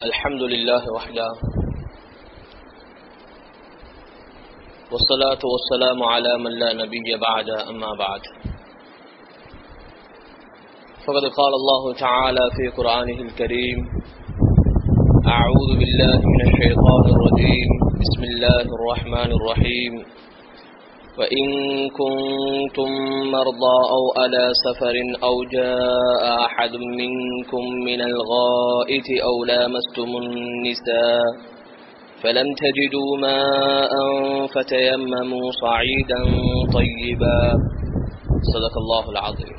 الحمد لله وحده والصلاة والسلام على من لا نبي بعد أما بعد فقد قال الله تعالى في قرآنه الكريم أعوذ بالله من الشيطان الرجيم بسم الله الرحمن الرحيم وإن كنتم مرضى أو على سفر أو جاء أحد منكم من الغائط أو لامستم النساء فلم تجدوا ماء فتيمموا صعيدا طيبا صدق الله العظيم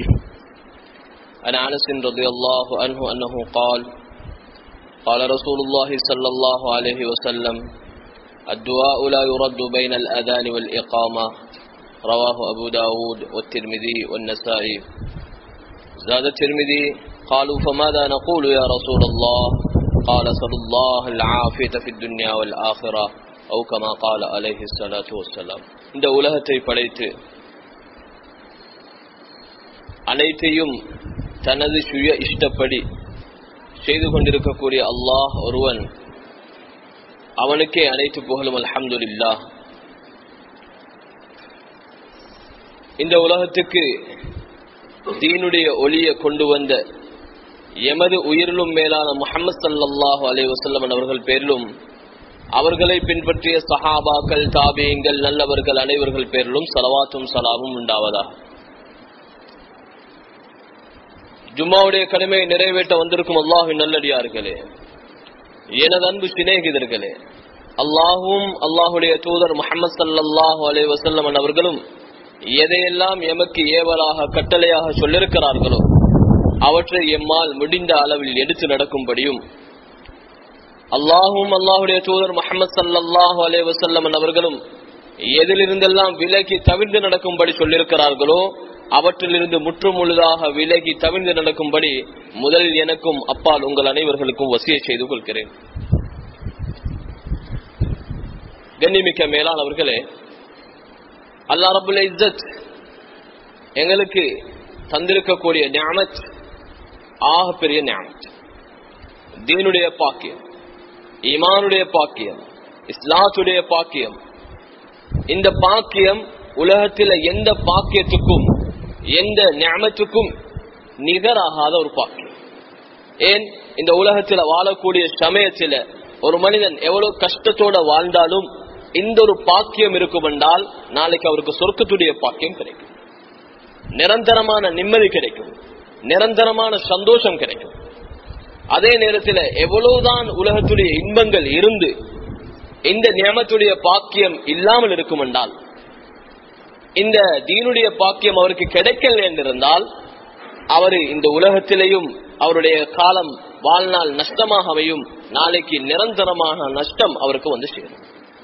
عن أنس رضي الله عنه أنه قال قال رسول الله صلى الله عليه وسلم الدعاء لا يرد بين الأذان والإقامة رواه أبو داود والترمذي والنسائي زاد الترمذي قالوا فماذا نقول يا رسول الله قال صلى الله العافية في الدنيا والآخرة أو كما قال عليه الصلاة والسلام இந்த உலகத்தை படைத்து அனைத்தையும் தனது சுய இஷ்டப்படி செய்து கொண்டிருக்கக்கூடிய அல்லாஹ் ஒருவன் அவனுக்கே அனைத்து புகழும் அல்ஹம்துலில்லா இந்த உலகத்துக்கு தீனுடைய ஒளியை கொண்டு வந்த எமது உயிரிலும் மேலான முகமது சல்லாஹு அலே வசல்லம் அவர்கள் பேரிலும் அவர்களை பின்பற்றிய சஹாபாக்கள் தாபியங்கள் நல்லவர்கள் அனைவர்கள் பேரிலும் சலவாத்தும் சலாமும் உண்டாவதா ஜும்மாவுடைய கடமையை நிறைவேற்ற வந்திருக்கும் அல்லாஹின் நல்லடியார்களே எனது அன்பு சிநேகிதர்களே அல்லாஹும் அல்லாஹுடைய தூதர் முகமது சல்லாஹூ அலே வசல்லம் அவர்களும் எதையெல்லாம் எமக்கு ஏவலாக கட்டளையாக சொல்லிருக்கிறார்களோ அவற்றை எம்மால் முடிந்த அளவில் எடுத்து நடக்கும்படியும் அல்லாஹும் அல்லாஹுடைய தூதர் முகமது சல்லாஹூ அலே வசல்லம் அவர்களும் எதிலிருந்தெல்லாம் விலகி தவிர்த்து நடக்கும்படி சொல்லியிருக்கிறார்களோ அவற்றிலிருந்து முற்றுமுழுதாக விலகி தவிர்ந்து நடக்கும்படி முதலில் எனக்கும் அப்பால் உங்கள் அனைவர்களுக்கும் வசிய செய்து கொள்கிறேன் கண்ணிமிக்க மேலானவர்களே அல்லா ரபுல் இஸ்ஸத் எங்களுக்கு தந்திருக்கக்கூடிய ஞானத் ஆக பெரிய ஞானத் தீனுடைய பாக்கியம் ஈமானுடைய பாக்கியம் இஸ்லாத்துடைய பாக்கியம் இந்த பாக்கியம் உலகத்தில் எந்த பாக்கியத்துக்கும் எந்த ஞானத்துக்கும் நிகராகாத ஒரு பாக்கியம் ஏன் இந்த உலகத்தில் வாழக்கூடிய சமயத்தில் ஒரு மனிதன் எவ்வளவு கஷ்டத்தோட வாழ்ந்தாலும் இந்த ஒரு பாக்கியம் இருக்கும் என்றால் நாளைக்கு அவருக்கு சொர்க்கத்துடைய பாக்கியம் கிடைக்கும் நிரந்தரமான நிம்மதி கிடைக்கும் நிரந்தரமான சந்தோஷம் கிடைக்கும் அதே நேரத்தில் எவ்வளவுதான் உலகத்துடைய இன்பங்கள் இருந்து இந்த நியமத்துடைய பாக்கியம் இல்லாமல் இருக்கும் என்றால் இந்த தீனுடைய பாக்கியம் அவருக்கு கிடைக்கல என்றிருந்தால் அவர் இந்த உலகத்திலேயும் அவருடைய காலம் வாழ்நாள் நஷ்டமாக அமையும் நாளைக்கு நிரந்தரமான நஷ்டம் அவருக்கு வந்து சேரும்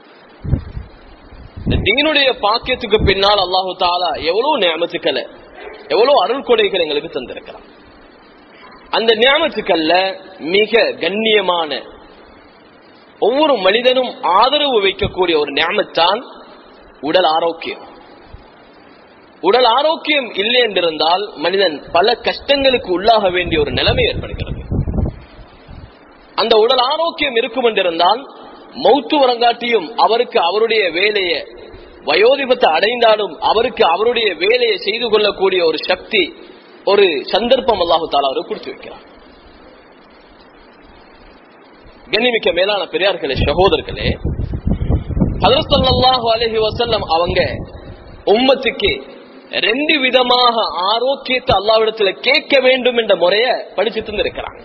இந்த தீனுடைய பாக்கியத்துக்கு பின்னால் அல்லாஹு தாலா எவ்வளவு நியமத்துக்களை எவ்வளவு அருள் கொடைகள் எங்களுக்கு தந்திருக்கிறான் அந்த நியமத்துக்கள்ல மிக கண்ணியமான ஒவ்வொரு மனிதனும் ஆதரவு வைக்கக்கூடிய ஒரு நியமத்தான் உடல் ஆரோக்கியம் உடல் ஆரோக்கியம் இல்லை என்றிருந்தால் மனிதன் பல கஷ்டங்களுக்கு உள்ளாக வேண்டிய ஒரு நிலைமை ஏற்படுகிறது அந்த உடல் ஆரோக்கியம் இருக்கும் என்றிருந்தால் மௌத்து வரங்காட்டியும் அவருக்கு அவருடைய வேலையை வயோதிபத்தை அடைந்தாலும் அவருக்கு அவருடைய வேலையை செய்து கொள்ளக்கூடிய ஒரு சக்தி ஒரு சந்தர்ப்பம் அல்லாஹு தாலா அவருக்கு கொடுத்து வைக்கிறார் கண்ணிமிக்க மேலான பெரியார்களே சகோதரர்களே ஹதரசல்லாஹு அலஹி வசல்லம் அவங்க உம்மத்துக்கு ரெண்டு விதமாக ஆரோக்கியத்தை அல்லாவிடத்துல கேட்க வேண்டும் என்ற முறைய படிச்சு தந்திருக்கிறாங்க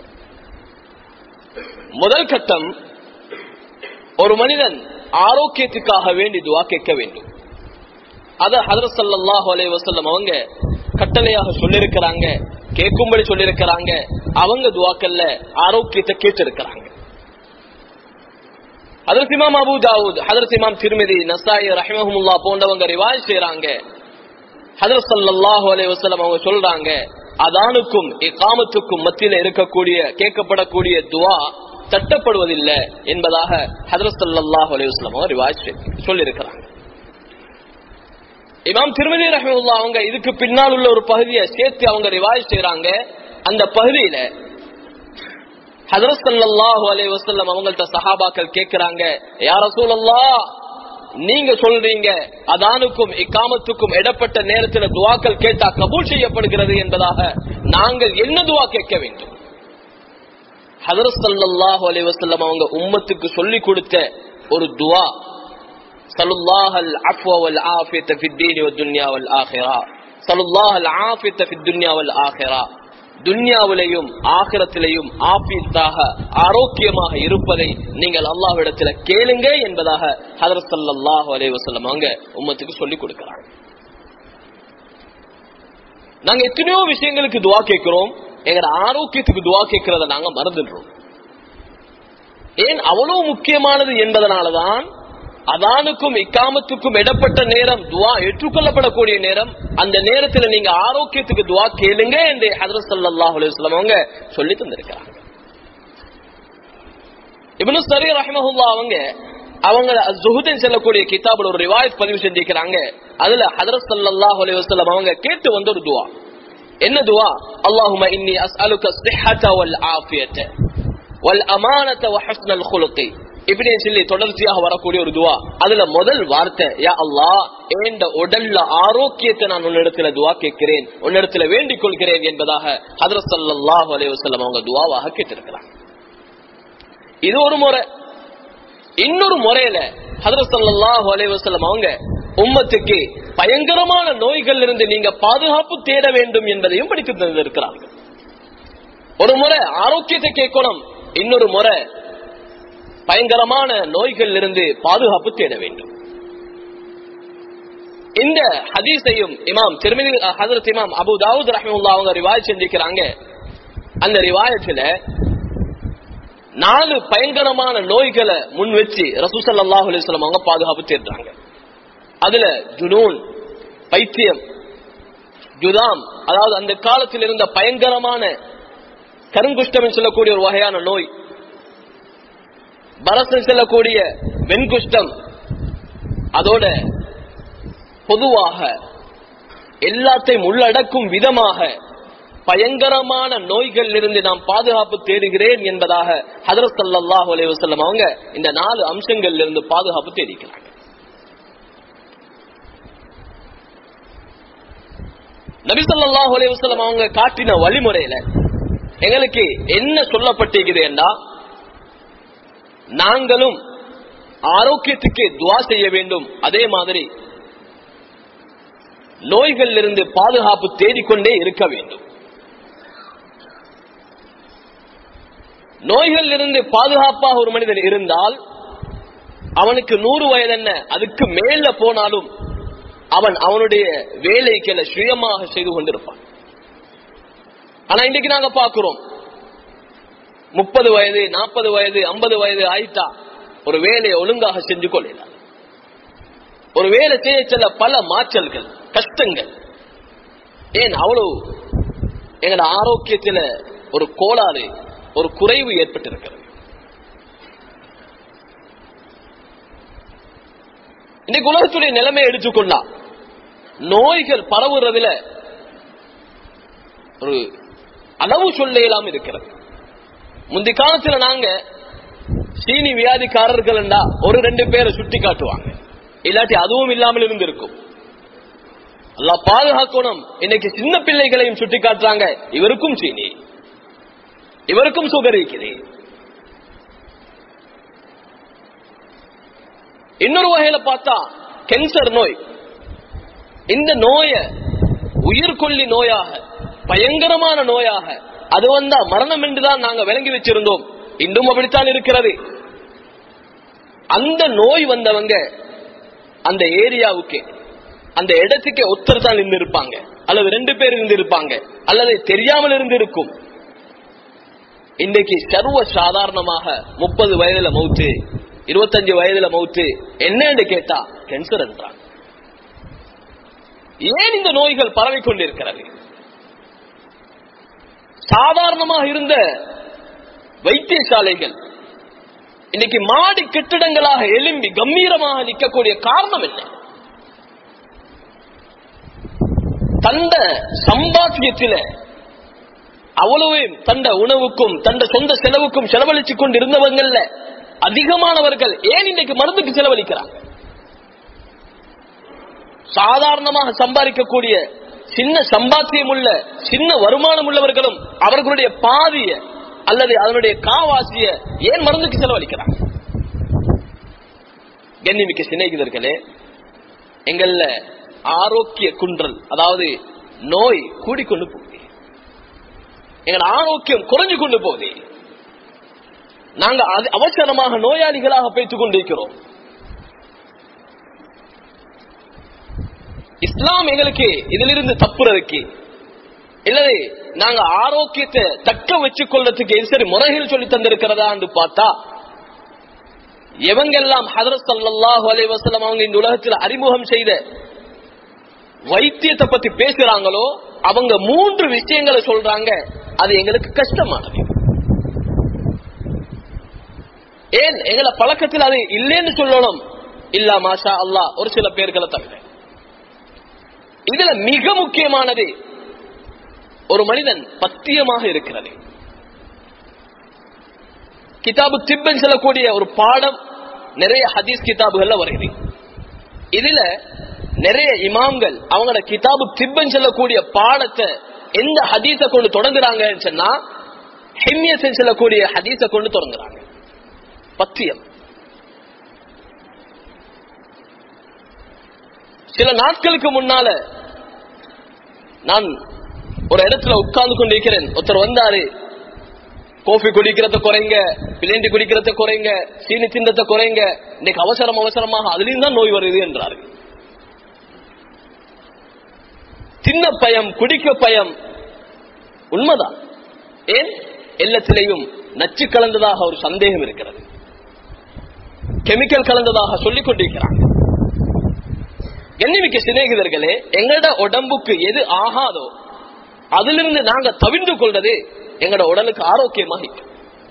முதல் கட்டம் ஒரு மனிதன் ஆரோக்கியத்துக்காக வேண்டி துவா கேட்க வேண்டும் அத ஹதரத் சல்லாஹு அலே வசல்லம் அவங்க கட்டளையாக சொல்லிருக்கிறாங்க கேட்கும்படி சொல்லிருக்கிறாங்க அவங்க துவாக்கல்ல ஆரோக்கியத்தை கேட்டிருக்கிறாங்க ஹதரத் இமாம் அபு தாவூத் ஹதரத் இமாம் திருமதி நசாயி ரஹ்மஹமுல்லா போன்றவங்க ரிவாய் செய்யறாங்க ஹதரத் சல்லாஹு அலே வசல்லம் அவங்க சொல்றாங்க அதானுக்கும் இக்காமத்துக்கும் மத்தியில இருக்கக்கூடிய கேட்கப்படக்கூடிய துவா தட்டப்படுவதில்லை என்பதாக ஹதரத் சல்லாஹு அலே வஸ்லம் அவங்க ரிவாய் சொல்லியிருக்கிறாங்க இமாம் திருமதி ரஹமுல்லா அவங்க இதுக்கு பின்னால் உள்ள ஒரு பகுதியை சேர்த்து அவங்க ரிவாய் செய்யறாங்க அந்த பகுதியில ஹதரத் ஸல்லல்லாஹு அலைஹி வஸல்லம் அவங்கள்ட்ட சஹாபாக்கள் கேக்குறாங்க யா ரசூலல்லாஹ் நீங்க சொல்றீங்க அதானுக்கும் இக்காமத்துக்கும் இடப்பட்ட நேரத்தில் துவாக்கள் கேட்டா கபூல் செய்யப்படுகிறது என்பதாக நாங்கள் என்ன துவா கேட்க வேண்டும் ஹதரத் ஸல்லல்லாஹு அலைஹி வஸல்லம் அவங்க உம்மத்துக்கு சொல்லி கொடுத்த ஒரு துவா சலுல்லாஹல் அஃப்வ வல் ஆஃபியத ஃபித் தீனி வத் துன்யா வல் ஆখিরা சலுல்லாஹல் ஆஃபியத ஃபித் துன்யா வல் ஆখিরা துன்யாவிலையும் ஆகிரத்திலையும் ஆபியத்தாக ஆரோக்கியமாக இருப்பதை நீங்கள் அல்லாஹ்விடத்தில் கேளுங்க என்பதாக ஹதரத் ஸல்லல்லாஹு அலைஹி வஸல்லம் அவங்க உம்மத்துக்கு சொல்லி கொடுக்கிறாங்க நாங்க எத்தனையோ விஷயங்களுக்கு துவா கேட்கிறோம் எங்க ஆரோக்கியத்துக்கு துவா கேட்கறத நாங்க மறந்துடுறோம் ஏன் அவ்வளவு முக்கியமானது என்பதனாலதான் அதானுக்கும் இக்காமத்துக்கும் இடப்பட்ட நேரம் துவா ஏற்றுக்கொள்ளப்படக்கூடிய நேரம் அந்த நேரத்தில் நீங்க ஆரோக்கியத்துக்கு துவா கேளுங்க என்று ஹதரத் ஸல்லல்லாஹு அலைஹி வஸல்லம் அவங்க சொல்லி தந்திருக்கிறாங்க இப்னு சரி ரஹ்மஹுல்லா அவங்க அவங்க ஜுஹுதின் செல்லக்கூடிய கிதாபுல ஒரு ரிவாயத் பதிவு செஞ்சிருக்கிறாங்க அதுல ஹதரத் ஸல்லல்லாஹு அலைஹி வஸல்லம் அவங்க கேட்டு வந்த ஒரு துவா என்ன துவா அல்லாஹும்ம இன்னி அஸ்அலுக ஸிஹ்ஹத வல் ஆஃபியத வல் அமானத வ ஹஸ்னல் குலுகி இப்படி சொல்லி தொடர்ச்சியாக வரக்கூடிய ஒரு துவா அதுல முதல் வார்த்தை யா அல்லாஹ் ஏண்ட உடல்ல ஆரோக்கியத்தை நான் உன்னிடத்துல துவா கேட்கிறேன் உன்னிடத்துல வேண்டிக் கொள்கிறேன் என்பதாக ஹதரத் ஸல்லல்லாஹு அலைஹி வஸல்லம் அவங்க துவாவாக கேட்டிருக்கிறாங்க இது ஒரு முறை இன்னொரு முறையில ஹதரத் ஸல்லல்லாஹு அலைஹி வஸல்லம் அவங்க உம்மத்துக்கு பயங்கரமான நோய்கள் இருந்து நீங்க பாதுகாப்பு தேட வேண்டும் என்பதையும் படித்து தந்திருக்கிறார்கள் ஒரு முறை ஆரோக்கியத்தை கேட்கணும் இன்னொரு முறை பயங்கரமான நோய்கள் இருந்து பாதுகாப்பு தேட வேண்டும் இந்த ஹதீஸையும் இமாம் திருமதி ஹதரத் இமாம் அபு தாவூத் ரஹமுல்லா அவங்க ரிவாய் செஞ்சிருக்கிறாங்க அந்த ரிவாயத்துல நாலு பயங்கரமான நோய்களை முன் வச்சு ரசூசல்லாஹு அலிஸ்லாம் அவங்க பாதுகாப்பு தேடுறாங்க அதுல ஜுனூன் பைத்தியம் ஜுதாம் அதாவது அந்த காலத்தில் இருந்த பயங்கரமான கருங்குஷ்டம் சொல்லக்கூடிய ஒரு வகையான நோய் பரசன் செல்லக்கூடிய வெண்குஷ்டம் அதோட பொதுவாக எல்லாத்தையும் உள்ளடக்கும் விதமாக பயங்கரமான நோய்கள் இருந்து நாம் பாதுகாப்பு தேடுகிறேன் என்பதாக ஹதரத் சல்லாஹூ அலைஹி வஸல்லம் அவங்க இந்த நாலு அம்சங்கள்ல இருந்து பாதுகாப்பு தேடிக்கிறாங்க நபி ஸல்லல்லாஹு அலைஹி வஸல்லம் அவங்க காட்டின வழிமுறையில எங்களுக்கு என்ன சொல்லப்பட்டிருக்குது என்றா நாங்களும் ஆரோக்கியத்துக்கு துவா செய்ய வேண்டும் அதே மாதிரி நோய்கள் இருந்து பாதுகாப்பு தேடிக்கொண்டே இருக்க வேண்டும் நோய்கள் இருந்து பாதுகாப்பாக ஒரு மனிதன் இருந்தால் அவனுக்கு நூறு வயது என்ன அதுக்கு மேல போனாலும் அவன் அவனுடைய வேலைகளை சுயமாக செய்து கொண்டிருப்பான் ஆனா இன்றைக்கு நாங்க பாக்குறோம் முப்பது வயது நாற்பது வயது ஐம்பது வயது ஆயிட்டா ஒரு வேலையை ஒழுங்காக செஞ்சு கொள்ளலாம் ஒரு வேலை செய்ய செல்ல பல மாற்றல்கள் கஷ்டங்கள் ஏன் அவ்வளவு எங்களோட ஆரோக்கியத்துல ஒரு கோளாறு ஒரு குறைவு ஏற்பட்டிருக்கிறது இன்னைக்கு உலகத்துடைய நிலைமை எடுத்துக்கொண்டா நோய்கள் பரவுறதுல ஒரு அளவு சொல்ல இயலாம இருக்கிறது முந்தி காலத்துல நாங்க சீனி வியாதிக்காரர்கள் ஒரு ரெண்டு பேரை சுட்டி காட்டுவாங்க இல்லாட்டி அதுவும் இல்லாமல் இருந்திருக்கும் அல்லா பாதுகாக்கணும் இன்னைக்கு சின்ன பிள்ளைகளையும் சுட்டி காட்டுறாங்க இவருக்கும் சீனி இவருக்கும் சுகர் இருக்குது இன்னொரு வகையில பார்த்தா கேன்சர் நோய் இந்த நோய உயிர்கொல்லி நோயாக பயங்கரமான நோயாக அது வந்தா மரணம் என்றுதான் நாங்க விளங்கி வச்சிருந்தோம் இன்னும் அப்படித்தான் இருக்கிறது அந்த நோய் வந்தவங்க அந்த ஏரியாவுக்கு அந்த இடத்துக்கு ஒத்தர் தான் இருந்து இருப்பாங்க அல்லது ரெண்டு பேர் இருந்து இருப்பாங்க அல்லது தெரியாமல் இருந்து இருக்கும் இன்றைக்கு சர்வ சாதாரணமாக முப்பது வயதுல மவுத்து இருபத்தஞ்சு வயதுல மவுத்து என்னன்னு கேட்டா கேன்சர் என்றாங்க ஏன் இந்த நோய்கள் பரவி கொண்டிருக்கிறது சாதாரணமாக இருந்த வைத்தியசாலைகள் இன்னைக்கு மாடி கட்டிடங்களாக எழும்பி கம்பீரமாக நிற்கக்கூடிய காரணம் என்ன தந்த சம்பாத்தியத்தில அவ்வளவு தண்ட உணவுக்கும் தண்ட சொந்த செலவுக்கும் செலவழிச்சு கொண்டு இருந்தவங்கல்ல அதிகமானவர்கள் ஏன் இன்னைக்கு மருந்துக்கு செலவழிக்கிறாங்க சாதாரணமாக சம்பாதிக்கக்கூடிய சின்ன சம்பாத்தியம் உள்ள சின்ன வருமானம் உள்ளவர்களும் அவர்களுடைய பாதிய அல்லது அதனுடைய காவாசிய ஏன் மருந்துக்கு செலவழிக்கிறாங்க கண்ணிமிக்க சிநேகிதர்களே எங்கள்ல ஆரோக்கிய குன்றல் அதாவது நோய் கூடிக்கொண்டு போகுது எங்கள் ஆரோக்கியம் குறைஞ்சு கொண்டு போகுது நாங்க அது- அவசரமாக நோயாளிகளாக பேசிக் கொண்டிருக்கிறோம் இஸ்லாம் எங்களுக்கு இதிலிருந்து தப்புறதுக்கு இல்லது நாங்க ஆரோக்கியத்தை தக்க வச்சுக் கொள்றதுக்கு இது சரி முறைகள் சொல்லி தந்திருக்கிறதா என்று பார்த்தா எவங்கெல்லாம் ஹதரத் ஸல்லல்லாஹு அலைஹி வஸல்லம் அவங்க இந்த உலகத்தில் அறிமுகம் செய்த வைத்தியத்தை பத்தி பேசுறாங்களோ அவங்க மூன்று விஷயங்களை சொல்றாங்க அது எங்களுக்கு கஷ்டமானது ஏன் எங்களை பழக்கத்தில் அது இல்லைன்னு சொல்லணும் இல்ல மாஷா அல்லாஹ் ஒரு சில பேர்களை தவிர இதுல மிக முக்கியமானது ஒரு மனிதன் பத்தியமாக இருக்கிறது கிதாபு திப்பன் சொல்லக்கூடிய ஒரு பாடம் நிறைய ஹதீஸ் கிதாபுகள்ல வருகிறது இதுல நிறைய இமாம்கள் அவங்களோட கிதாபு திப்பன் சொல்லக்கூடிய பாடத்தை எந்த ஹதீஸை கொண்டு தொடங்குறாங்கன்னு சொன்னா ஹெம்யத்தை சொல்லக்கூடிய ஹதீஸை கொண்டு தொடங்குறாங்க பத்தியம் சில நாட்களுக்கு முன்னால நான் ஒரு இடத்துல உட்கார்ந்து கொண்டிருக்கிறேன் ஒருத்தர் வந்தாரு கோஃபி குடிக்கிறத குறைங்க பிளேண்டி குடிக்கிறத குறைங்க சீனி தின்றத குறைங்க இன்னைக்கு அவசரம் அவசரமாக அதுலயும் தான் நோய் வருது என்றாரு தின்ன பயம் குடிக்க பயம் உண்மைதான் ஏன் எல்லாத்திலையும் நச்சு கலந்ததாக ஒரு சந்தேகம் இருக்கிறது கெமிக்கல் கலந்ததாக சொல்லிக் கொண்டிருக்கிறாங்க எண்ணிமிக்க சிநேகிதர்களே எங்களோட உடம்புக்கு எது ஆகாதோ அதிலிருந்து நாங்க தவிர்ந்து கொள்றது எங்களோட உடலுக்கு ஆரோக்கியமாக இருக்கும்.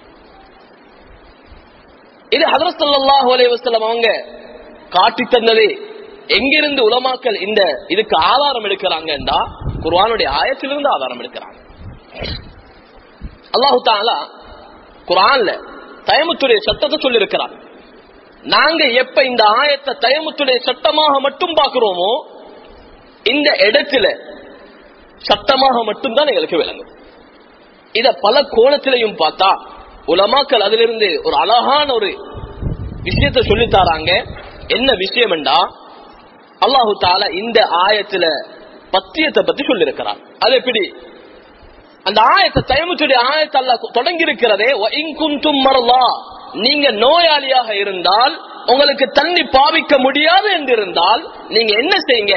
இது ஹதரத் ஸல்லல்லாஹு அலைஹி வஸல்லம் அவங்க காட்டி தந்தது எங்கிருந்து உலமாக்கள் இந்த இதுக்கு ஆதாரம் எடுக்கிறாங்கன்னா குர்ஆனுடைய ஆயத்திலிருந்து ஆதாரம் எடுக்கிறாங்க அல்லாஹு தாலா குர்ஆன்ல தயமுத்துடைய சட்டத்தை சொல்லி இருக்கிறான் நாங்க எப்ப இந்த ஆயத்தை தயமுத்துடைய சட்டமாக மட்டும் பார்க்கிறோமோ இந்த இடத்துல சட்டமாக மட்டும்தான் எங்களுக்கு விளங்கும் இத பல கோணத்திலையும் பார்த்தா உலமாக்கள் அதிலிருந்து ஒரு அழகான ஒரு விஷயத்தை சொல்லி தராங்க என்ன விஷயம் என்றா அல்லாஹு தாலா இந்த ஆயத்துல பத்தியத்தை பத்தி சொல்லியிருக்கிறார் அது எப்படி அந்த ஆயத்தை தயமுத்துடைய ஆயத்தை அல்லாஹ் தொடங்கி இருக்கிறதே மரலா நீங்க நோயாளியாக இருந்தால் உங்களுக்கு தண்ணி பாவிக்க முடியாது என்று இருந்தால் நீங்க என்ன செய்யுங்க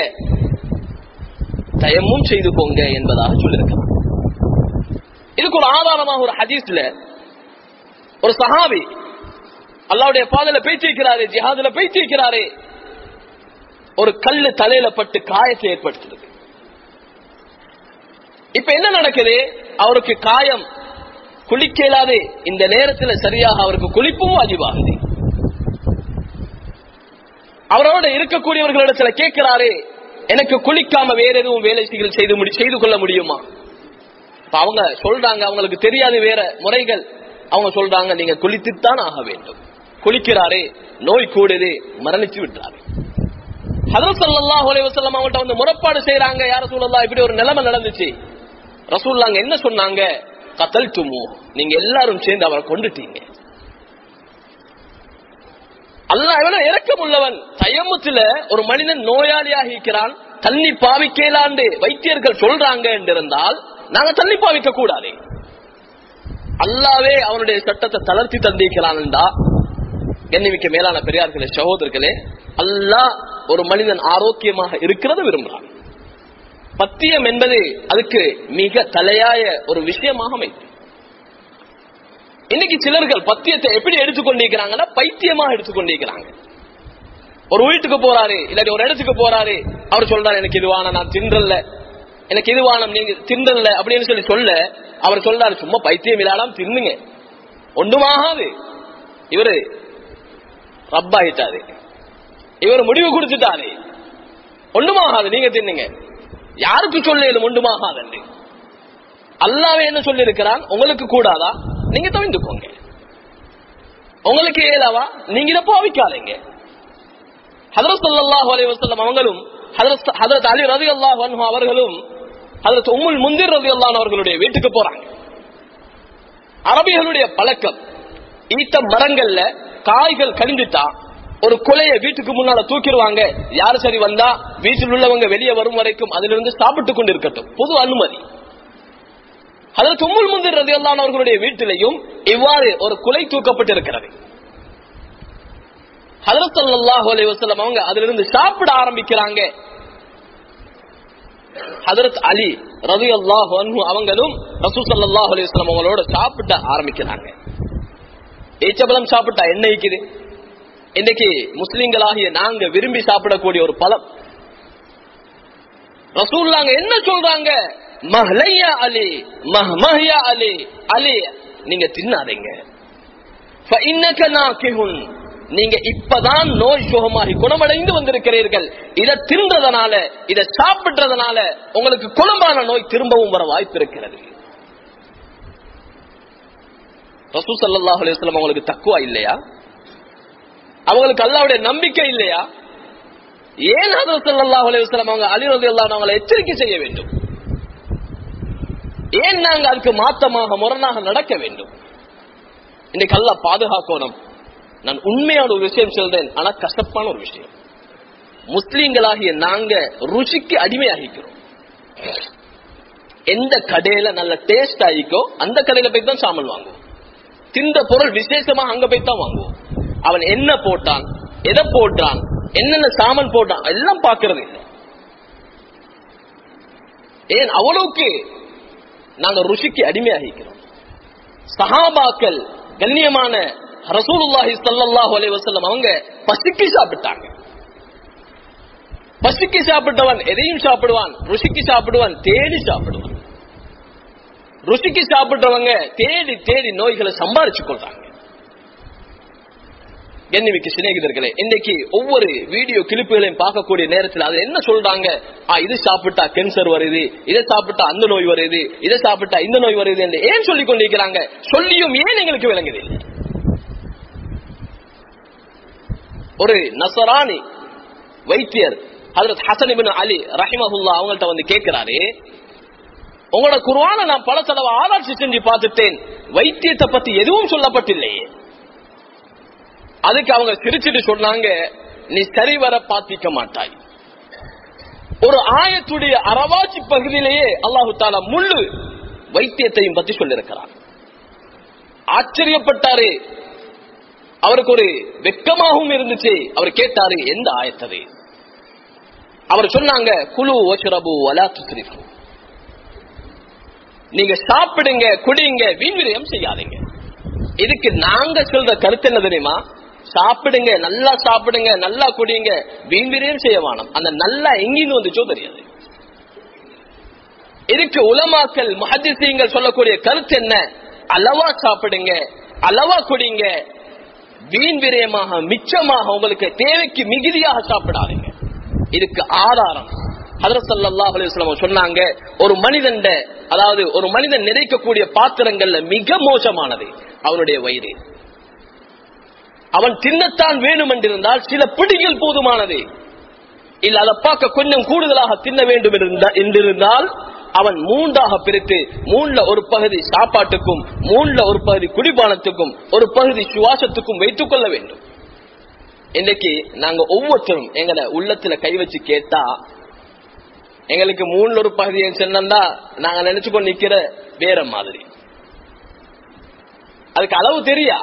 தயமும் செய்து போங்க என்பதாக சொல்லியிருக்கிறார் இதுக்கு ஒரு ஆதாரமாக ஒரு ஹதீஸ்ல ஒரு சஹாபி அல்லாவுடைய பாதையில பேச்சிருக்கிறாரே ஜிஹாதுல பேச்சிருக்கிறாரே ஒரு கல்லு தலையில பட்டு காயத்தை ஏற்படுத்துது இப்ப என்ன நடக்குது அவருக்கு காயம் குளிக்க இயலாது இந்த நேரத்தில் சரியாக அவருக்கு குளிப்பும் வாஜிபாகுது அவரோட இருக்கக்கூடியவர்களிடத்துல கேட்கிறாரே எனக்கு குளிக்காம வேற எதுவும் வேலை செய்து செய்து முடி- செய்து கொள்ள முடியுமா இப்ப அவங்க சொல்றாங்க அவங்களுக்கு தெரியாது வேற முறைகள் அவங்க சொல்றாங்க நீங்க குளித்துத்தான் ஆக வேண்டும் குளிக்கிறாரே நோய் கூடுது மரணிச்சு விட்டாரு ஹதரத் ஸல்லல்லாஹு அலைஹி வஸல்லம் அவங்கள்ட்ட வந்து முறப்பாடு செய்றாங்க யார சொல்லலாம் இப்படி ஒரு நிலைமை நடந்துச்சு ரசூல்லாங்க என்ன சொன்னாங்க கத்தல் துமு நீங்க எல்லாரும் சேர்ந்து அவரை கொண்டுட்டீங்க அல்லாஹ் எவ்வளவு இரக்கம் உள்ளவன் தயமுத்துல ஒரு மனிதன் நோயாளியாக இருக்கிறான் தண்ணி பாவிக்கலாண்டு வைத்தியர்கள் சொல்றாங்க என்றிருந்தால் நாங்க தண்ணி பாவிக்க கூடாது அல்லாவே அவனுடைய சட்டத்தை தளர்த்தி தந்திருக்கிறான்டா எண்ணிமிக்க மேலான பெரியார்களே சகோதரர்களே அல்லாஹ் ஒரு மனிதன் ஆரோக்கியமாக இருக்கிறத விரும்புகிறான் பத்தியம் என்பது அதுக்கு மிக தலையாய ஒரு விஷயமாக அமைத்து இன்னைக்கு சிலர்கள் பத்தியத்தை எப்படி எடுத்துக்கொண்டிருக்கிறாங்கன்னா பைத்தியமாக எடுத்துக்கொண்டிருக்கிறாங்க ஒரு வீட்டுக்கு போறாரு இல்லாட்டி ஒரு இடத்துக்கு போறாரு அவர் சொல்றாரு எனக்கு இதுவான நான் தின்றல்ல எனக்கு இதுவானம் நீங்க தின்றல்ல அப்படின்னு சொல்லி சொல்ல அவர் சொல்றாரு சும்மா பைத்தியம் இல்லாம தின்னுங்க ஒண்ணுமாகாது இவரு ரப்பாயிட்டாரு இவர் முடிவு கொடுத்துட்டாரு ஒண்ணுமாகாது நீங்க தின்னுங்க யாருக்கு சொல்லும் ஒன்றுமாகாது அல்லாவே என்ன சொல்லி இருக்கிறான் உங்களுக்கு கூடாதா நீங்க தவிந்துக்கோங்க உங்களுக்கு ஏலாவா நீங்க இதை பாவிக்காதீங்க ஹதரத் ஸல்லல்லாஹு அலைஹி வஸல்லம் அவங்களும் ஹதரத் ஹதரத் அலி ரலியல்லாஹு அன்ஹு அவர்களும் ஹதரத் உம்முல் முந்திர் ரலியல்லாஹு அவர்களுடைய வீட்டுக்கு போறாங்க அரபிகளுடைய பழக்கம் ஈத்த மரங்கள்ல காய்கள் கழிஞ்சிட்டா ஒரு குலைய வீட்டுக்கு முன்னால தூக்கிடுவாங்க யாரு சரி வந்தா வீட்டில் உள்ளவங்க வெளியே வரும் வரைக்கும் அதிலிருந்து சாப்பிட்டு கொண்டு இருக்கட்டும் பொது அனுமதி அதற்கு உம்முல் முந்திர் ரதியல்லான் அவர்களுடைய வீட்டிலையும் இவ்வாறு ஒரு குலை தூக்கப்பட்டிருக்கிறது ஹதரத் ஸல்லல்லாஹு அலைஹி வஸல்லம் அவங்க அதிலிருந்து சாப்பிட ஆரம்பிக்கிறாங்க ஹதரத் அலி ரலியல்லாஹு அன்ஹு அவங்களும் ரசூல் ஸல்லல்லாஹு அலைஹி வஸல்லம் அவங்களோட சாப்பிட ஆரம்பிக்கிறாங்க ஏச்சபலம் சாப்பிட்டா என்ன இருக்குது இன்னைக்கு முஸ்லிம்களாகிய நாங்க விரும்பி சாப்பிடக்கூடிய ஒரு பழம் ரசூல்லாங்க என்ன சொல்றாங்க மஹ்லையா அலி மஹ்மஹ்யா அலி அலி நீங்க தின்னாதீங்க ஃபஇன்னக நாகிஹுன் நீங்க இப்பதான் நோய் சுகமாகி குணமடைந்து வந்திருக்கிறீர்கள் இதை தின்றதனால இதை சாப்பிட்டதனால உங்களுக்கு குணமான நோய் திரும்பவும் வர வாய்ப்பு இருக்கிறது ரசூ சல்லாஹ் அலுவலம் அவங்களுக்கு தக்குவா இல்லையா அவங்களுக்கு அல்லாவுடைய நம்பிக்கை இல்லையா ஏன் ஹதரத் ஸல்லல்லாஹு அலைஹி வஸல்லம் அவங்க அலி ரலியல்லாஹு அவங்களை எச்சரிக்கை செய்ய வேண்டும் ஏன் நாங்க அதுக்கு மாத்தமாக முரணாக நடக்க வேண்டும் இன்னைக்கு அல்லாஹ் பாதுகாக்கணும் நான் உண்மையான ஒரு விஷயம் சொல்றேன் ஆனா கசப்பான ஒரு விஷயம் முஸ்லீம்களாகிய நாங்க ருசிக்கு அடிமையாகிக்கிறோம் எந்த கடையில நல்ல டேஸ்ட் ஆகிக்கோ அந்த கடையில போய் தான் சாமல் வாங்குவோம் தின்ற பொருள் விசேஷமா அங்க போய் தான் வாங்குவோம் அவன் என்ன போட்டான் எதை போட்டான் என்னென்ன சாமான் போட்டான் எல்லாம் பாக்குறது இல்லை ஏன் அவ்வளவுக்கு நாங்க ருசிக்கு அடிமையாகிக்கிறோம் சஹாபாக்கள் கண்ணியமான ரசூலுல்லாஹி ஸல்லல்லாஹு அலைஹி வஸல்லம் அவங்க பசிக்கு சாப்பிட்டாங்க பசிக்கு சாப்பிட்டவன் எதையும் சாப்பிடுவான் ருசிக்கு சாப்பிடுவான் தேடி சாப்பிடுவான் ருசிக்கு சாப்பிட்டவங்க தேடி தேடி நோய்களை சம்பாரிச்சு கொள்றாங்க என்னமிக்கு சிநேகிதர்களே இன்னைக்கு ஒவ்வொரு வீடியோ கிளிப்புகளையும் பார்க்கக்கூடிய நேரத்தில் அது என்ன சொல்றாங்க ஆ இது சாப்பிட்டா கேன்சர் வருது இதை சாப்பிட்டா அந்த நோய் வருது இதை சாப்பிட்டா இந்த நோய் வருது என்று ஏன் சொல்லிக் கொண்டிருக்கிறாங்க சொல்லியும் ஏன் எங்களுக்கு விளங்குது ஒரு நசரானி வைத்தியர் ஹதரத் ஹசன் இபின் அலி ரஹிமஹுல்லா அவங்கள்ட்ட வந்து கேட்கிறாரு உங்களோட குருவான நான் பல தடவை ஆராய்ச்சி செஞ்சு பார்த்துட்டேன் வைத்தியத்தை பத்தி எதுவும் சொல்லப்பட்டில்லையே அதுக்கு அவங்க சிரிச்சிட்டு சொன்னாங்க நீ சரிவர பாத்திக்க மாட்டாய் ஒரு ஆயத்துடைய அரவாச்சி பகுதியிலேயே அல்லாஹு தாலா முள்ளு வைத்தியத்தையும் பத்தி சொல்லியிருக்கிறார் ஆச்சரியப்பட்டாரு அவருக்கு ஒரு வெக்கமாகவும் இருந்துச்சு அவர் கேட்டாரு எந்த ஆயத்தது அவர் சொன்னாங்க குழு ஓச்சரபு வலா துஸ்ரிஃபு நீங்க சாப்பிடுங்க குடிங்க வீண்விரயம் செய்யாதீங்க இதுக்கு நாங்க சொல்ற கருத்து என்ன தெரியுமா சாப்பிடுங்க நல்லா சாப்பிடுங்க நல்லா குடிங்க வீண்விரயம் செய்ய வேணும் அந்த நல்லா எங்கின்னு வந்துச்சோ தெரியாது இதுக்கு உலமாக்கல் மஹதிசீங்கள் சொல்லக்கூடிய கருத்து என்ன அளவா சாப்பிடுங்க அளவா குடிங்க வீண் விரயமாக மிச்சமாக உங்களுக்கு தேவைக்கு மிகுதியாக சாப்பிடாதீங்க இதுக்கு ஆதாரம் ஹதரத் ஸல்லல்லாஹு அலைஹி வஸல்லம் சொன்னாங்க ஒரு மனிதன் அதாவது ஒரு மனிதன் நிறைக்கக்கூடிய பாத்திரங்கள்ல மிக மோசமானது அவனுடைய வயிறு அவன் தின்னத்தான் வேணும் என்றிருந்தால் சில பிடிகள் போதுமானது இல்ல அதை பார்க்க கொஞ்சம் கூடுதலாக தின்ன வேண்டும் என்றிருந்தா- என்றிருந்தால் அவன் மூன்றாக பிரித்து மூணுல ஒரு பகுதி சாப்பாட்டுக்கும் மூணுல ஒரு பகுதி குடிபானத்துக்கும் ஒரு பகுதி சுவாசத்துக்கும் வைத்துக் கொள்ள வேண்டும் இன்னைக்கு நாங்க ஒவ்வொருத்தரும் எங்களை உள்ளத்துல கை வச்சு கேட்டா எங்களுக்கு மூணுல ஒரு பகுதியை சொன்னா நாங்க நினைச்சு கொண்டு நிக்கிற வேற மாதிரி அதுக்கு அளவு தெரியா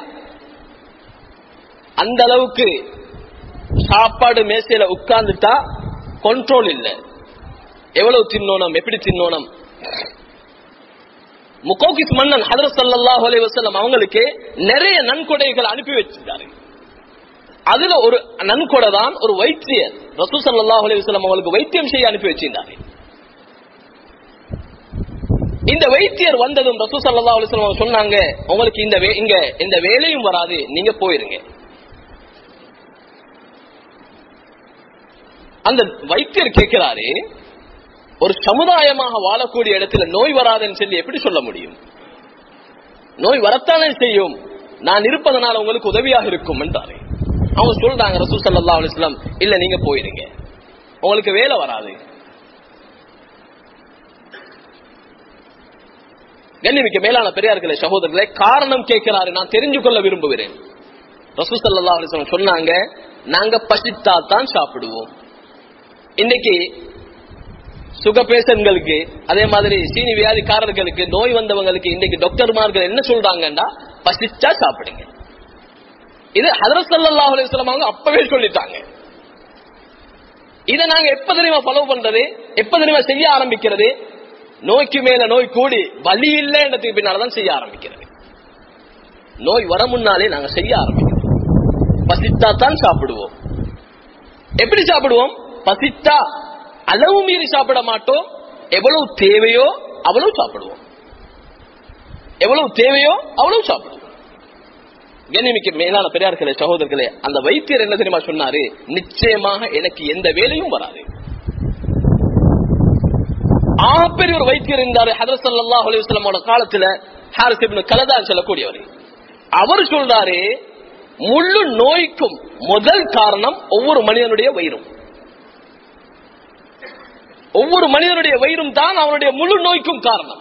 அந்த அளவுக்கு சாப்பாடு மேசையில உட்கார்ந்துட்டா கண்ட்ரோல் இல்ல எவ்வளவு தின்னோனம் எப்படி தின்னோனம் முகோகிஸ் மன்னன் ஹதரத் ஸல்லல்லாஹு அலைஹி வஸல்லம் அவங்களுக்கு நிறைய நன்கொடைகள் அனுப்பி வச்சிருக்காரு அதுல ஒரு நன்கொடை தான் ஒரு வைத்தியர் ரசூல் ஸல்லல்லாஹு அலைஹி வஸல்லம் அவங்களுக்கு வைத்தியம் செய்ய அனுப்பி வச்சிருந்தாரு இந்த வைத்தியர் வந்ததும் ரசூல் ஸல்லல்லாஹு அலைஹி வஸல்லம் சொன்னாங்க உங்களுக்கு இந்த வே- இங்க இந்த வேலையும் வராது நீங்க போயிருங்க அந்த வைத்தியர் கேட்கிறாரு ஒரு சமுதாயமாக வாழக்கூடிய இடத்துல நோய் வராதுன்னு சொல்லி எப்படி சொல்ல முடியும் நோய் வரத்தானே செய்யும் நான் இருப்பதனால உங்களுக்கு உதவியாக இருக்கும் என்றாரு அவங்க சொல்றாங்க ரசூல் ஸல்லல்லாஹு அலைஹி வஸல்லம் இல்ல நீங்க போயிருங்க உங்களுக்கு வேலை வராது கண்ணிமிக்க மேலான பெரியார்களே சகோதரர்களே காரணம் கேட்கிறாரு நான் தெரிஞ்சு கொள்ள விரும்புகிறேன் ரசூல் ஸல்லல்லாஹு அலைஹி வஸல்லம் சொன்னாங்க நாங்க பசித்தா தான் சாப்பிடுவோம் இன்னைக்கு சுக பேஷன்களுக்கு அதே மாதிரி சீனி வியாதிக்காரர்களுக்கு நோய் வந்தவங்களுக்கு இன்னைக்கு டாக்டர்மார்கள் என்ன சொல்றாங்கன்னா பசிச்சா சாப்பிடுங்க இது ஹதரத் ஸல்லல்லாஹு அலைஹி வஸல்லம் அவங்க அப்பவே சொல்லிட்டாங்க இதை நாங்க எப்ப தெரியுமா ஃபாலோ பண்றது எப்ப தெரியுமா செய்ய ஆரம்பிக்கிறது நோய்க்கு மேல நோய் கூடி வலி இல்லைன்றதுக்கு பின்னாலதான் செய்ய ஆரம்பிக்கிறது நோய் வர முன்னாலே நாங்க செய்ய ஆரம்பிக்கிறோம் பசித்தா தான் சாப்பிடுவோம் எப்படி சாப்பிடுவோம் பசித்தா அளவு மீறி சாப்பிட மாட்டோம் எவ்வளவு தேவையோ அவ்வளவு சாப்பிடுவோம் எவ்வளவு தேவையோ அவ்வளவு சாப்பிடுவோம் கண்ணிமிக்க மேலான பெரியார்களே சகோதரர்களே அந்த வைத்தியர் என்ன தெரியுமா சொன்னாரு நிச்சயமாக எனக்கு எந்த வேலையும் வராது ஆகப்பெரிய ஒரு வைத்தியர் இருந்தாரு ஹதரத் ஸல்லல்லாஹு அலைஹி வஸல்லமோட காலத்துல ஹாரிஸ் இப்னு கலதான் சொல்லக்கூடியவர் அவர் சொல்றாரு முழு நோய்க்கும் முதல் காரணம் ஒவ்வொரு மனிதனுடைய வயிறும் ஒவ்வொரு மனிதனுடைய வயிறும் தான் அவனுடைய முழு நோய்க்கும் காரணம்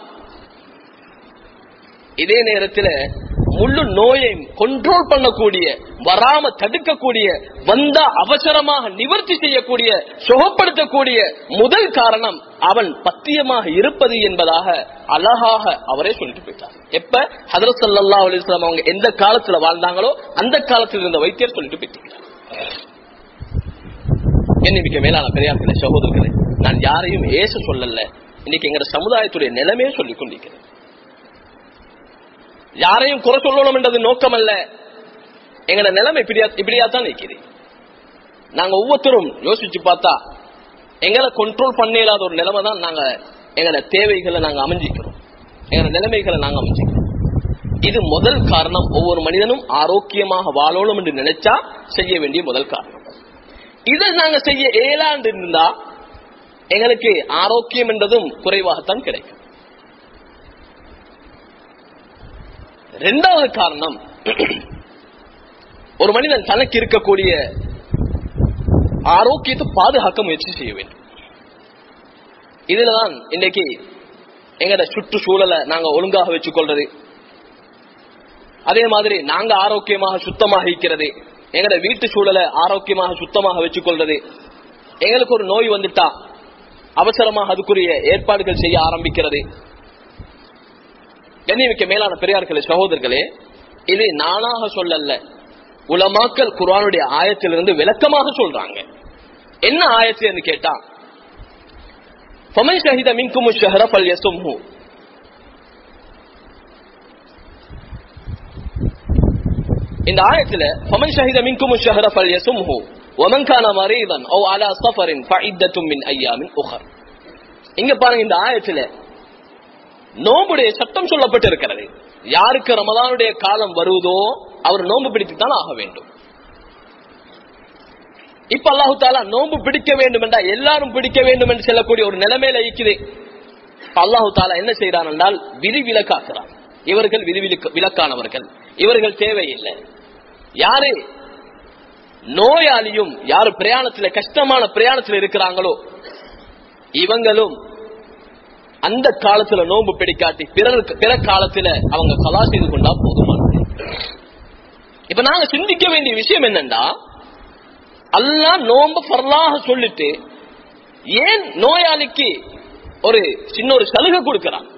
இதே நேரத்தில் முழு நோயை கண்ட்ரோல் பண்ணக்கூடிய வராம தடுக்கக்கூடிய வந்தா அவசரமாக நிவர்த்தி செய்யக்கூடிய சுகப்படுத்தக்கூடிய முதல் காரணம் அவன் பத்தியமாக இருப்பது என்பதாக அழகாக அவரே சொல்லிட்டு போயிட்டார் எப்ப ஹதரத் ஸல்லல்லாஹு அலைஹி வஸல்லம் அவங்க எந்த காலத்துல வாழ்ந்தாங்களோ அந்த காலத்தில் இருந்த வைத்தியர் சொல்லிட்டு போயிட்டாங்க என்னிமிக்க மேலான பெரியார்களே சகோதரர்களே நான் யாரையும் ஏச சொல்லல இன்னைக்கு எங்க சமுதாயத்துடைய நிலைமையே சொல்லிக் கொண்டிருக்கிறேன் யாரையும் குறை சொல்லணும் என்றது நோக்கம் அல்ல எங்கட நிலைமை இப்படியா இப்படியாத்தான் நிற்குது நாங்க ஒவ்வொருத்தரும் யோசிச்சு பார்த்தா எங்களை கண்ட்ரோல் பண்ண இல்லாத ஒரு நிலைமை தான் நாங்க எங்களோட தேவைகளை நாங்க அமைஞ்சிக்கிறோம் எங்களோட நிலைமைகளை நாங்க அமைஞ்சிக்கிறோம் இது முதல் காரணம் ஒவ்வொரு மனிதனும் ஆரோக்கியமாக வாழணும் என்று நினைச்சா செய்ய வேண்டிய முதல் காரணம் இதை நாங்க செய்ய இயலாண்டு இருந்தா எங்களுக்கு ஆரோக்கியம் என்றதும் குறைவாகத்தான் கிடைக்கும் இரண்டாவது காரணம் ஒரு மனிதன் தனக்கு இருக்கக்கூடிய ஆரோக்கியத்தை பாதுகாக்க முயற்சி செய்ய வேண்டும் இதுலதான் இன்னைக்கு எங்கட சுற்றுச்சூழலை நாங்க ஒழுங்காக வச்சுக்கொள்றது அதே மாதிரி நாங்க ஆரோக்கியமாக சுத்தமாக இருக்கிறது எங்கட வீட்டு சூழலை ஆரோக்கியமாக சுத்தமாக வச்சுக்கொள்றது எங்களுக்கு ஒரு நோய் வந்துட்டா அவசரமாக அதுக்குரிய ஏற்பாடுகள் செய்ய ஆரம்பிக்கிறது கண்ணியமிக்க மேலான பெரியார்களே சகோதரர்களே இது நானாக சொல்லல உலமாக்கல் குர்ஆனுடைய ஆயத்திலிருந்து விளக்கமாக சொல்றாங்க என்ன ஆயத்து கேட்டா ஃபமன் ஷஹித மின்கும் ஷஹர ஃபல்யசும்ஹு இந்த ஆயத்துல ஃபமன் ஷஹித மின்கும் ஷஹர ஃபல்யசும்ஹு ومن كان مريضا او على سفر فعدة من ايام اخر இங்க பாருங்க இந்த ஆயத்துல நோம்புடைய சட்டம் சொல்லப்பட்டு இருக்கிறது யாருக்கு ரமதானுடைய காலம் வருவதோ அவர் நோன்பு பிடித்துத்தான் ஆக வேண்டும் இப்ப அல்லாஹு தாலா நோன்பு பிடிக்க வேண்டும் என்றா எல்லாரும் பிடிக்க வேண்டும் என்று சொல்லக்கூடிய ஒரு நிலைமையில இருக்குது அல்லாஹு தாலா என்ன செய்யறான் என்றால் விதி விலக்காக்குறான் இவர்கள் விதி விலக்கானவர்கள் இவர்கள் தேவையில்லை யாரு நோயாளியும் யாரு பிரயாணத்துல கஷ்டமான பிரயாணத்துல இருக்கிறாங்களோ இவங்களும் அந்த காலத்துல நோன்பு பிடிக்காட்டி பிறருக்கு பிற காலத்துல அவங்க கலா செய்து கொண்டா போதுமானது இப்ப நாங்க சிந்திக்க வேண்டிய விஷயம் என்னன்னா அல்லா நோன்பு பரலாக சொல்லிட்டு ஏன் நோயாளிக்கு ஒரு சின்ன ஒரு சலுகை கொடுக்கிறான்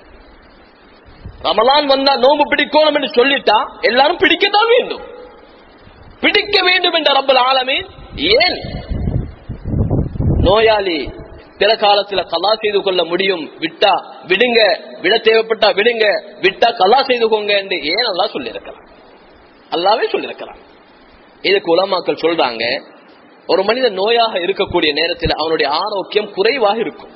ரமலான் வந்தா நோன்பு பிடிக்கணும் என்று சொல்லிட்டா எல்லாரும் பிடிக்கத்தான் வேண்டும் பிடிக்க வேண்டும் என்ற ரப்பல் ஆலமே ஏன் நோயாளி பிற காலத்துல கலா செய்து கொள்ள முடியும் விட்டா விடுங்க விட தேவைப்பட்டா விடுங்க விட்டா கலா செய்து கொங்க என்று ஏன் அல்லா சொல்லியிருக்கிறான் அல்லாவே சொல்லியிருக்கிறான் இதுக்கு உலமாக்கள் சொல்றாங்க ஒரு மனிதன் நோயாக இருக்கக்கூடிய நேரத்தில் அவனுடைய ஆரோக்கியம் குறைவாக இருக்கும்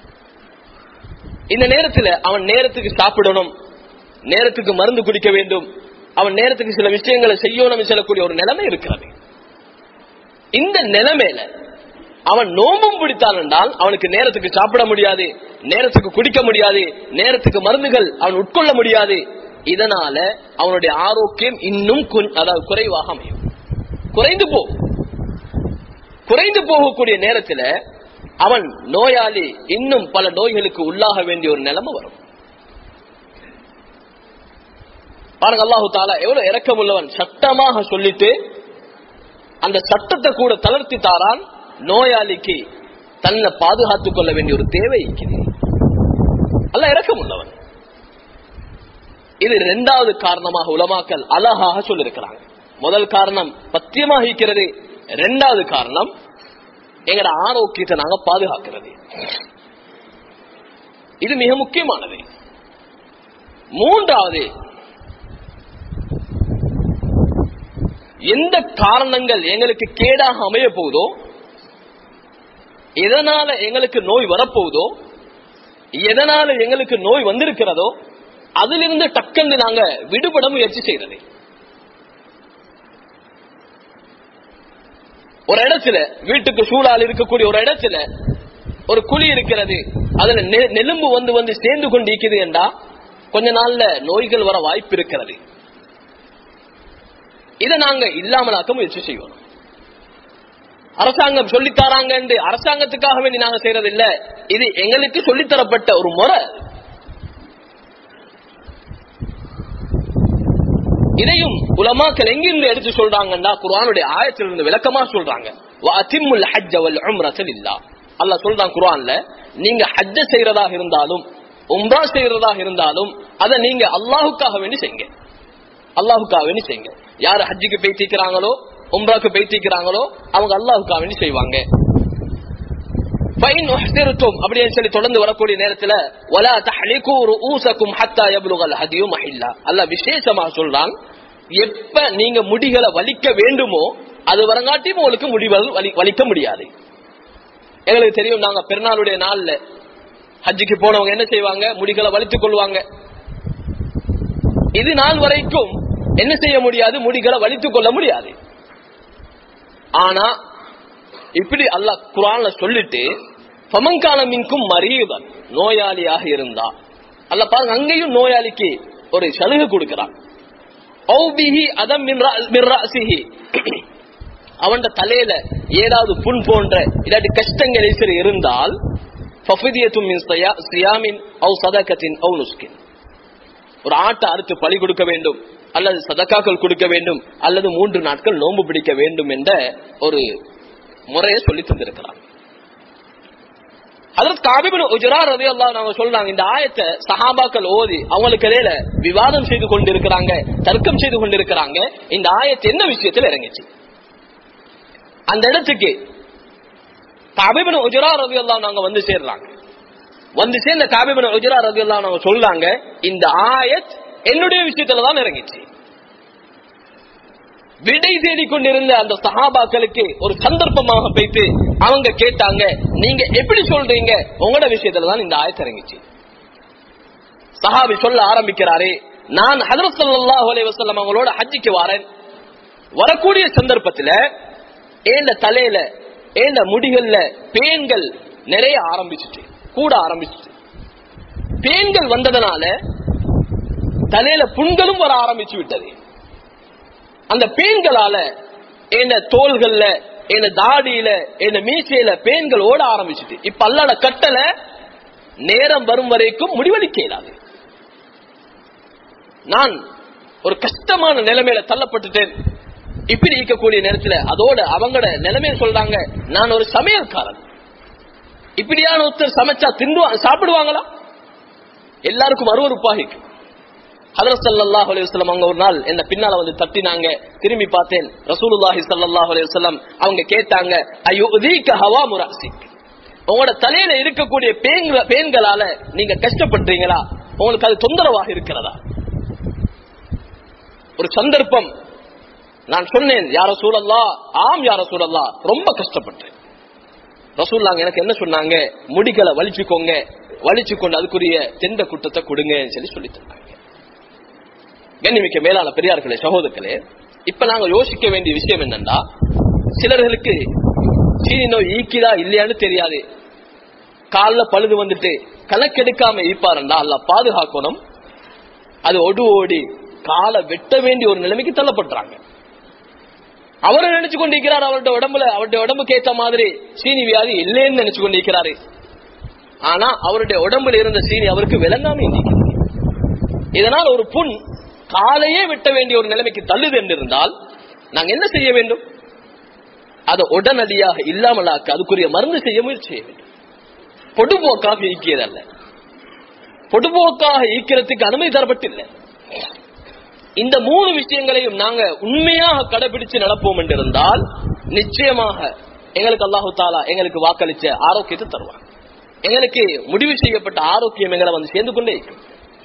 இந்த நேரத்தில் அவன் நேரத்துக்கு சாப்பிடணும் நேரத்துக்கு மருந்து குடிக்க வேண்டும் அவன் நேரத்துக்கு சில விஷயங்களை செய்யணும் சொல்லக்கூடிய ஒரு நிலைமை இருக்கிறது இந்த நிலைமையில அவன் நோம்பும் பிடித்தான் என்றால் அவனுக்கு நேரத்துக்கு சாப்பிட முடியாது நேரத்துக்கு குடிக்க முடியாது நேரத்துக்கு மருந்துகள் அவன் உட்கொள்ள முடியாது இதனால அவனுடைய ஆரோக்கியம் இன்னும் கொஞ்ச- அதாவது குறைவாக அமையும் குறைந்து போகும் குறைந்து போகக்கூடிய நேரத்துல அவன் நோயாளி இன்னும் பல நோய்களுக்கு உள்ளாக வேண்டிய ஒரு நிலைமை வரும் பாருங்க அல்லாஹு தாலா எவ்வளவு இரக்கம் உள்ளவன் சட்டமாக சொல்லிட்டு அந்த சட்டத்தை கூட தளர்த்தி தாரான் நோயாளிக்கு தன்னை பாதுகாத்துக் கொள்ள வேண்டிய ஒரு தேவை இருக்குது அல்ல இரக்கம் உள்ளவன் இது இரண்டாவது காரணமாக உலமாக்கல் அழகாக சொல்லிருக்கிறாங்க முதல் காரணம் பத்தியமாக இருக்கிறது இரண்டாவது காரணம் எங்கட ஆரோக்கியத்தை நாங்க பாதுகாக்கிறது இது மிக முக்கியமானது மூன்றாவது எந்த காரணங்கள் எங்களுக்கு கேடாக அமைய போகுதோ எதனால எங்களுக்கு நோய் வரப்போகுதோ எதனால எங்களுக்கு நோய் வந்திருக்கிறதோ அதிலிருந்து டக்குன்னு நாங்க விடுபட முயற்சி செய்யறது ஒரு இடத்துல வீட்டுக்கு சூழால் இருக்கக்கூடிய ஒரு இடத்துல ஒரு குழி இருக்கிறது அதுல நெ- நெலும்பு வந்து வந்து சேர்ந்து கொண்டு இருக்குது என்றா கொஞ்ச நாள்ல நோய்கள் வர வாய்ப்பு இருக்கிறது இதை நாங்க இல்லாமலாக்க முயற்சி செய்வோம் அரசாங்கம் சொல்லித்தாராங்க என்று அரசாங்கத்துக்காக வேண்டி நாங்க செய்யறது இல்ல இது எங்களுக்கு சொல்லித்தரப்பட்ட ஒரு முறை இதையும் உலமாக்கள் எங்கிருந்து எடுத்து சொல்றாங்கன்னா குர்ஆனுடைய ஆயத்திலிருந்து விளக்கமா சொல்றாங்க வஅதிம்முல் ஹஜ்ஜ வல் உம்ரத லில்லாஹ் அல்லாஹ் சொல்றான் குர்ஆன்ல நீங்க ஹஜ்ஜ செய்யறதாக இருந்தாலும் உம்ரா செய்யறதாக இருந்தாலும் அதை நீங்க அல்லாஹ்வுக்காக வேண்டி செய்யுங்க அல்லாஹ்வுக்காக வேண்டி செய்யுங்க யார் ஹஜ்ஜுக்கு பேத்திக்கிறாங்களோ உம்ராக்கு பேத்திக்கிறாங்களோ அவங்க அல்லாஹ்வுக்காக வேண்டி செய்வாங்க ஃபைன் உஹ்சிருத்தும் அப்படின்னு சொல்லி தொடர்ந்து வரக்கூடிய நேரத்துல வலா தஹ்லிகு ரூஸக்கும் ஹத்தா யப்லுகல் ஹதியு மஹில்லா அல்லாஹ் விசேஷமா சொல்றான் எப்ப நீங்க முடிகளை வலிக்க வேண்டுமோ அது வரங்காட்டியும் உங்களுக்கு முடிவுகள் வலி- வலிக்க முடியாது எங்களுக்கு தெரியும் நாங்க பெருநாளுடைய நாள்ல ஹஜ்ஜுக்கு போனவங்க என்ன செய்வாங்க முடிகளை வலித்துக் கொள்வாங்க இது நாள் வரைக்கும் என்ன செய்ய முடியாது முடிகளை வலித்துக் கொள்ள முடியாது ஆனா இப்படி அல்லாஹ் குரான்ல சொல்லிட்டு பமங்கால மின்கும் மறியுதன் நோயாளியாக இருந்தா அல்ல பாருங்க அங்கேயும் நோயாளிக்கு ஒரு சலுகை கொடுக்கிறான் ஔபிஹி அதம் மின் ரா- மின் ராசிஹி. அவன்ட தலையில ஏதாவது புண் போன்ற இல்லாட்டி கஷ்டங்கள் எதிர் இருந்தால் ஃபஃபிதியத்தும் மின் சியா- சியாமின் அவு சதகத்தின் அவு நுஸ்கின் ஒரு ஆட்டை அறுத்து பலி கொடுக்க வேண்டும் அல்லது சதக்காக்கள் கொடுக்க வேண்டும் அல்லது மூன்று நாட்கள் நோன்பு பிடிக்க வேண்டும் என்ற ஒரு முறையை சொல்லி தந்திருக்கிறார் அதற்கு காபிபின் உஜரா ரதி அல்லாஹ் நாங்க சொல்றாங்க இந்த ஆயத்தை சஹாபாக்கள் ஓதி அவங்களுக்கு இடையில விவாதம் செய்து கொண்டிருக்கிறாங்க தர்க்கம் செய்து கொண்டிருக்கிறாங்க இந்த ஆயத்து என்ன விஷயத்தில் இறங்கிச்சு அந்த இடத்துக்கு காபிபின் உஜரா ரதி அல்லாஹ் நாங்க வந்து சேர்றாங்க வந்து சேர்ந்த காபிபின் உஜரா ரதி அல்லாஹ் நாங்க சொல்றாங்க இந்த ஆயத் என்னுடைய விஷயத்துல தான் இறங்கிச்சு விடை தேடிக் கொண்டிருந்த அந்த சஹாபாக்களுக்கு ஒரு சந்தர்ப்பமாக போயிட்டு அவங்க கேட்டாங்க நீங்க எப்படி சொல்றீங்க உங்களோட விஷயத்துல தான் இந்த ஆயத்து இறங்கிச்சு சஹாபி சொல்ல ஆரம்பிக்கிறாரே நான் ஹதரத் ஸல்லல்லாஹு அலைஹி வஸல்லம் அவங்களோட ஹஜ்ஜிக்கு வரேன் வரக்கூடிய சந்தர்ப்பத்துல ஏண்ட தலையில ஏண்ட முடிகள்ல பேன்கள் நிறைய ஆரம்பிச்சுட்டு கூட ஆரம்பிச்சுட்டு பேன்கள் வந்ததனால தலையில புண்களும் வர ஆரம்பிச்சு விட்டது அந்த பேன்களால என்ன தோள்கள்ல என்ன தாடியில என்ன மீசையில பேன்கள் ஓட ஆரம்பிச்சுட்டு இப்ப அல்லாட கட்டளை நேரம் வரும் வரைக்கும் முடிவெடுக்க இயலாது நான் ஒரு கஷ்டமான நிலைமையில தள்ளப்பட்டுட்டேன் இப்படி இருக்கக்கூடிய நேரத்துல அதோட அவங்களோட நிலைமையை சொல்றாங்க நான் ஒரு சமையல்காரன் இப்படியான ஒருத்தர் சமைச்சா திண்டுவா சாப்பிடுவாங்களா எல்லாருக்கும் அருவருப்பாகிக்கும் ஹதரத் ஸல்லல்லாஹு அலைஹி வஸல்லம் அவங்க ஒரு நாள் என்ன பின்னால வந்து தட்டினாங்க திரும்பி பார்த்தேன் ரசூலுல்லாஹி ஸல்லல்லாஹு அலைஹி வஸல்லம் அவங்க கேட்டாங்க அயுதீக ஹவா முராசிக் உங்களோட தலையில இருக்கக்கூடிய பேன்கள பேன்களால நீங்க கஷ்டப்படுறீங்களா உங்களுக்கு அது தொந்தரவாக இருக்கிறதா ஒரு சந்தர்ப்பம் நான் சொன்னேன் யார சூழல்லா ஆம் யார சூழல்லா ரொம்ப கஷ்டப்பட்டேன் ரசூல்லாங்க எனக்கு என்ன சொன்னாங்க முடிகளை வலிச்சுக்கோங்க வலிச்சு கொண்டு அதுக்குரிய தெந்த குட்டத்தை கொடுங்கன்னு சொல்லி சொல்லி தந்தாங்க கண்ணிமிக்க மேலான பெரியார்களே சகோதரர்களே இப்ப நாங்க யோசிக்க வேண்டிய விஷயம் என்னன்னா சிலர்களுக்கு சீனி நோய் ஈக்கிதா இல்லையான்னு தெரியாது கால்ல பழுது வந்துட்டு கணக்கெடுக்காம ஈப்பாருண்டா அல்ல பாதுகாக்கணும் அது ஒடு ஓடி காலை வெட்ட வேண்டிய ஒரு நிலைமைக்கு தள்ளப்படுறாங்க அவரை நினைச்சு கொண்டிருக்கிறார் அவருடைய உடம்புல அவருடைய உடம்புக்கு ஏத்த மாதிரி சீனி வியாதி இல்லைன்னு நினைச்சு கொண்டிருக்கிறாரு ஆனா அவருடைய உடம்புல இருந்த சீனி அவருக்கு விளங்காம இருந்திருக்கிறது இதனால் ஒரு புண் காலையே வெட்ட வேண்டிய ஒரு நிலைமைக்கு தள்ளுது என்றிருந்தால் நாங்க என்ன செய்ய வேண்டும் அதை உடனடியாக இல்லாமலாக்க அதுக்குரிய மருந்து செய்ய முயற்சி செய்ய வேண்டும் பொடுபோக்காக ஈக்கியதல்ல பொடுபோக்காக ஈக்கிறதுக்கு அனுமதி தரப்பட்டில்லை இந்த மூணு விஷயங்களையும் நாங்க உண்மையாக கடைபிடிச்சு நடப்போம் என்றிருந்தால் நிச்சயமாக எங்களுக்கு அல்லாஹு தாலா எங்களுக்கு வாக்களிச்ச ஆரோக்கியத்தை தருவாங்க எங்களுக்கு முடிவு செய்யப்பட்ட ஆரோக்கியம் எங்களை வந்து சேர்ந்து கொண்டே இருக்கும்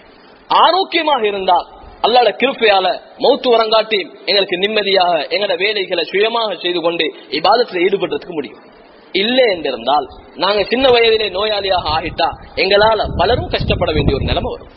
ஆரோக்கியமாக இருந்தால் அல்லாட கிருப்பையால மௌத்து வரங்காட்டி எங்களுக்கு நிம்மதியாக எங்களோட வேலைகளை சுயமாக செய்து கொண்டு இபாதத்தில் ஈடுபடுறதுக்கு முடியும் இல்லை என்றிருந்தால் நாங்க சின்ன வயதிலே நோயாளியாக ஆகிட்டா எங்களால பலரும் கஷ்டப்பட வேண்டிய ஒரு நிலைமை வரும்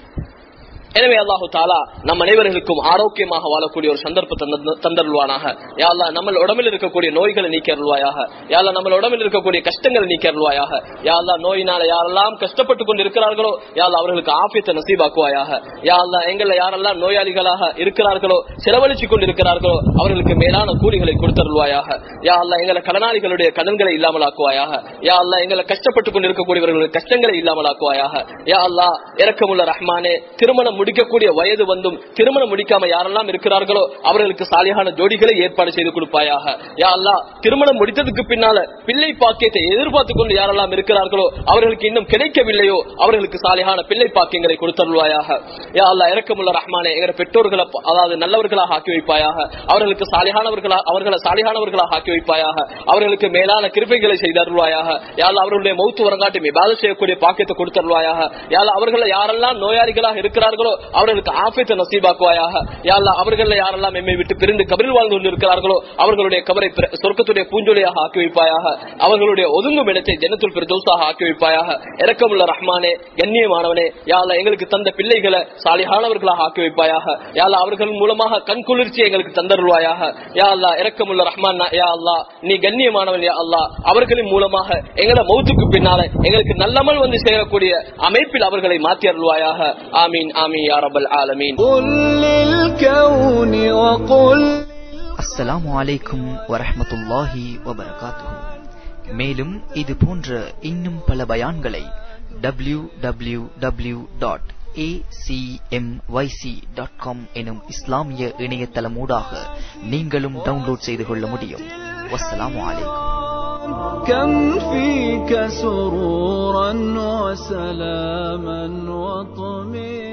எனவே அல்லாஹு தாலா நம் அனைவர்களுக்கும் ஆரோக்கியமாக வாழக்கூடிய ஒரு சந்தர்ப்பத்தை தந்த- தந்தருள்வானாக யாழ்லா நம்ம உடம்பில் இருக்கக்கூடிய நோய்களை நீக்கி அருள்வாயாக யாழ்லா நம்ம உடம்பில் இருக்கக்கூடிய கஷ்டங்களை நீக்கி அருள்வாயாக யாழ்லா நோயினால யாரெல்லாம் கஷ்டப்பட்டு கொண்டு இருக்கிறார்களோ யாழ்லா அவர்களுக்கு ஆபியத்தை நசீபாக்குவாயாக யாழ்லா எங்களை யாரெல்லாம் நோயாளிகளாக இருக்கிறார்களோ செலவழிச்சு கொண்டு இருக்கிறார்களோ அவர்களுக்கு மேலான கூலிகளை கொடுத்தருள்வாயாக யாழ்லா எங்களை கடனாளிகளுடைய கடன்களை இல்லாமலாக்குவாயாக யாழ்லா எங்களை கஷ்டப்பட்டு கொண்டு இருக்கக்கூடியவர்களுடைய கஷ்டங்களை இல்லாமலாக்குவாயாக யா அல்லா இரக்கமுள்ள ரஹ்மானே திருமணம் முடிக்கக்கூடிய வயது வந்தும் திருமணம் முடிக்காம யாரெல்லாம் இருக்கிறார்களோ அவர்களுக்கு சாலியான ஜோடிகளை ஏற்பாடு செய்து கொடுப்பாயாக யா அல்லா திருமணம் முடித்ததுக்கு பின்னால பிள்ளை பாக்கியத்தை எதிர்பார்த்து கொண்டு யாரெல்லாம் இருக்கிறார்களோ அவர்களுக்கு இன்னும் கிடைக்கவில்லையோ அவர்களுக்கு சாலியான பிள்ளை பாக்கியங்களை கொடுத்தருள்வாயாக யா அல்லா இரக்கமுள்ள ரஹ்மானே எங்க பெற்றோர்களை ப- அதாவது நல்லவர்களாக ஆக்கி வைப்பாயாக அவர்களுக்கு சாலியானவர்களா அவர்களை சாலியானவர்களாக ஆக்கி வைப்பாயாக அவர்களுக்கு மேலான கிருப்பைகளை செய்தருள்வாயாக யாழ் அவர்களுடைய மௌத்து வரங்காட்டி விவாதம் செய்யக்கூடிய பாக்கியத்தை கொடுத்தருள்வாயாக யாழ் அவர்களை யாரெல்லாம் நோயாளிகளாக இருக்கிறார்களோ அவர்களுக்கு ஆபியத்தை நசீபாக்குவாயாக யாழ் அவர்கள் யாரெல்லாம் எம்மை விட்டு பிரிந்து கபரில் வாழ்ந்து கொண்டு இருக்கிறார்களோ அவர்களுடைய கபரை பிர- சொர்க்கத்துடைய பூஞ்சொலியாக ஆக்கி வைப்பாயாக அவர்களுடைய ஒதுங்கும் இடத்தை ஜனத்துல் பிரதோசாக ஆக்கி வைப்பாயாக இரக்கமுள்ள ரஹ்மானே கண்ணியமானவனே யாழ் எங்களுக்கு தந்த பிள்ளைகளை சாலிகானவர்களாக ஆக்கி வைப்பாயாக யாழ் அவர்கள் மூலமாக கண் குளிர்ச்சி எங்களுக்கு தந்தருள்வாயாக யா அல்லா இரக்கமுள்ள ரஹ்மான் யா அல்லா நீ கண்ணியமானவன் யா அல்லா அவர்களின் மூலமாக எங்களை மௌத்துக்கு பின்னால எங்களுக்கு நல்லமல் வந்து சேரக்கூடிய அமைப்பில் அவர்களை மாற்றி அருள்வாயாக ஆமீன் ஆமீன் யா ரப்பல் ஆலமீன் قل للكون وقل அஸ்ஸலாமு அலைக்கும் வரஹ்மத்துல்லாஹி வபரகாத்துஹு மேலும் இது போன்ற இன்னும் பல பயான்களை W W W dot dot com எனும் இஸ்லாமிய இணையதளமூடாக நீங்களும் டவுன்லோட் செய்து கொள்ள முடியும் வஸ்ஸலாமு அலைக்கும் كم فيك سرورا وسلاما وطمئنا